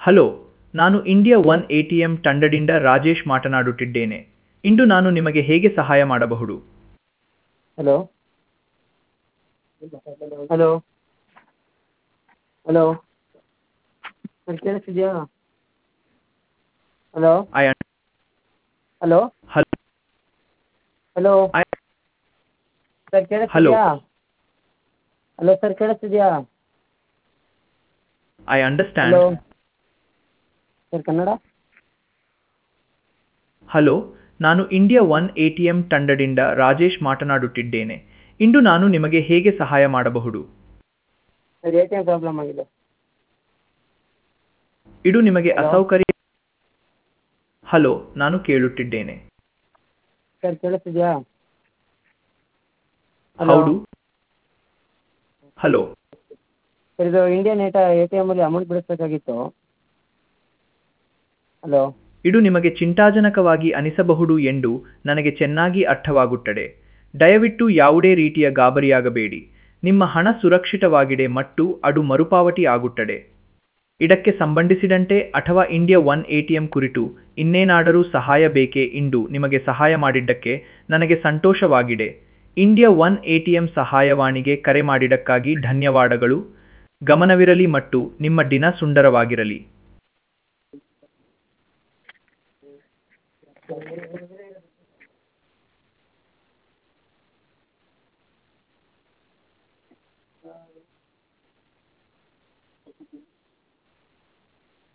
Hello ನಾನು India one A T M ತಂಡದಿಂದ ರಾಜೇಶ್ ಮಾತನಾಡುತ್ತಿದ್ದೇನೆ ಇಂದು ನಾನು ನಿಮಗೆ ಹೇಗೆ ಸಹಾಯ ಮಾಡಬಹುದು ಹಲೋ ಹಲೋ ಹಲೋ ಸರ್ ಕೇಳಿಸ್ತಿದೆಯಾ hello I hello hello hello I sir hello. ಕೇಳಿಸ್ತಿದೆಯಾ ಹಲೋ ಸರ್ ಕೇಳಿಸ್ತಿದೆಯಾ I understand hello sir Kannada hello ನಾನು India one A T M ತಂಡದಿಂದ ರಾಜೇಶ್ ಮಾತನಾಡುತ್ತಿದ್ದೇನೆ ಇಂದು ನಾನು ನಿಮಗೆ ಹೇಗೆ ಸಹಾಯ ಮಾಡಬಹುದು sir A T M problem ಆಗಿದೆ ಇದು ನಿಮಗೆ ಹಲೋ. ಅಸೌಕರ್ಯ ಹಲೋ ನಾನು ಕೇಳುತ್ತಿದ್ದೇನೆ ಸರ್ ಕೇಳಿಸ್ತಿದೆಯಾ ಹಲೋ ಹೌದು ಹಲೋ ಸರ್ ಇದು ಇಂಡಿಯನ್ ಏಟ ಎ ಟಿ ಎಮ್ಮಲ್ಲಿ ಅಮೌಂಟ್ ಬಿಡಿಸ್ಬೇಕಾಗಿತ್ತು ಹಲೋ ಇದು ನಿಮಗೆ ಚಿಂತಾಜನಕವಾಗಿ ಅನಿಸಬಹುದು ಎಂದು ನನಗೆ ಚೆನ್ನಾಗಿ ಅರ್ಥವಾಗುತ್ತದೆ ದಯವಿಟ್ಟು ಯಾವುದೇ ರೀತಿಯ ಗಾಬರಿಯಾಗಬೇಡಿ ನಿಮ್ಮ ಹಣ ಸುರಕ್ಷಿತವಾಗಿದೆ ಮತ್ತು ಅದು ಮರುಪಾವತಿ ಆಗುತ್ತದೆ ಇದಕ್ಕೆ ಸಂಬಂಧಿಸಿದಂತೆ ಅಥವಾ India one A T M ಕುರಿತು ಇನ್ನೇನಾದರೂ ಸಹಾಯ ಬೇಕೇ ಇಂದು ನಿಮಗೆ ಸಹಾಯ ಮಾಡಿದ್ದಕ್ಕೆ ನನಗೆ ಸಂತೋಷವಾಗಿದೆ India one A T M ಸಹಾಯವಾಣಿಗೆ ಕರೆ ಮಾಡಿದ್ದಕ್ಕಾಗಿ ಧನ್ಯವಾದಗಳು ಗಮನವಿರಲಿ ಮತ್ತು ನಿಮ್ಮ ದಿನ ಸುಂದರವಾಗಿರಲಿ